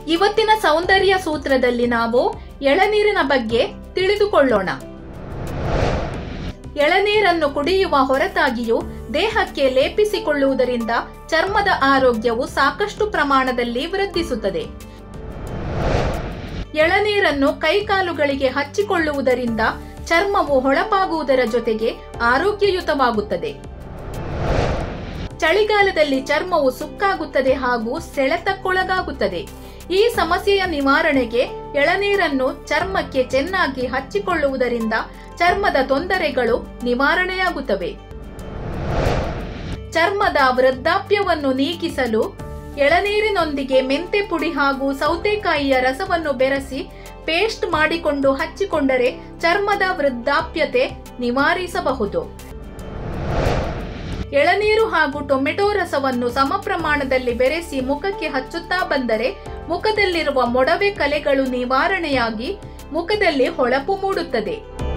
ಇವತ್ತಿನ ಸೌಂದರ್ಯ ಸೂತ್ರದಲ್ಲಿ ನಾವು ಎಳನೀರಿನ ಬಗ್ಗೆ ತಿಳಿದುಕೊಳ್ಳೋಣ ಎಳನೀರನ್ನು ಕುಡಿಯುವ ಹೊರತಾಗಿಯೂ ದೇಹಕ್ಕೆ ಲೇಪಿಸಿಕೊಳ್ಳುವುದರಿಂದ ಚರ್ಮದ ಆರೋಗ್ಯವು ಸಾಕಷ್ಟು ಪ್ರಮಾಣದಲ್ಲಿ ವೃದ್ಧಿಸುತ್ತದೆ ಎಳನೀರನ್ನು ಕೈಕಾಲುಗಳಿಗೆ ಹಚ್ಚಿಕೊಳ್ಳುವುದರಿಂದ ಚರ್ಮವು ಹೊಳಪಾಗುವುದರ ಜೊತೆಗೆ ಆರೋಗ್ಯಯುತವಾಗುತ್ತದೆ ಚಳಿಗಾಲದಲ್ಲಿ ಚರ್ಮವು ಸುಕ್ಕಾಗುತ್ತದೆ ಹಾಗೂ ಸೆಳೆತಕ್ಕೊಳಗಾಗುತ್ತದೆ ಈ ಸಮಸ್ಯೆಯ ನಿವಾರಣೆಗೆ ಎಳನೀರನ್ನು ಚರ್ಮಕ್ಕೆ ಚೆನ್ನಾಗಿ ಹಚ್ಚಿಕೊಳ್ಳುವುದರಿಂದ ಚರ್ಮದ ತೊಂದರೆಗಳು ನಿವಾರಣೆಯಾಗುತ್ತವೆ ಚರ್ಮದ ವೃದ್ಧಾಪ್ಯವನ್ನು ನೀಗಿಸಲು ಎಳನೀರಿನೊಂದಿಗೆ ಮೆಂತೆ ಪುಡಿ ಹಾಗೂ ಸೌತೆಕಾಯಿಯ ರಸವನ್ನು ಬೆರೆಸಿ ಪೇಸ್ಟ್ ಮಾಡಿಕೊಂಡು ಹಚ್ಚಿಕೊಂಡರೆ ಚರ್ಮದ ವೃದ್ಧಾಪ್ಯತೆ ನಿವಾರಿಸಬಹುದು ಎಳನೀರು ಹಾಗೂ ಟೊಮೆಟೊ ರಸವನ್ನು ಸಮ ಪ್ರಮಾಣದಲ್ಲಿ ಬೆರೆಸಿ ಮುಖಕ್ಕೆ ಹಚ್ಚುತ್ತಾ ಬಂದರೆ ಮುಖದಲ್ಲಿರುವ ಮೊಡವೆ ಕಲೆಗಳು ನಿವಾರಣೆಯಾಗಿ ಮುಖದಲ್ಲಿ ಹೊಳಪು ಮೂಡುತ್ತದೆ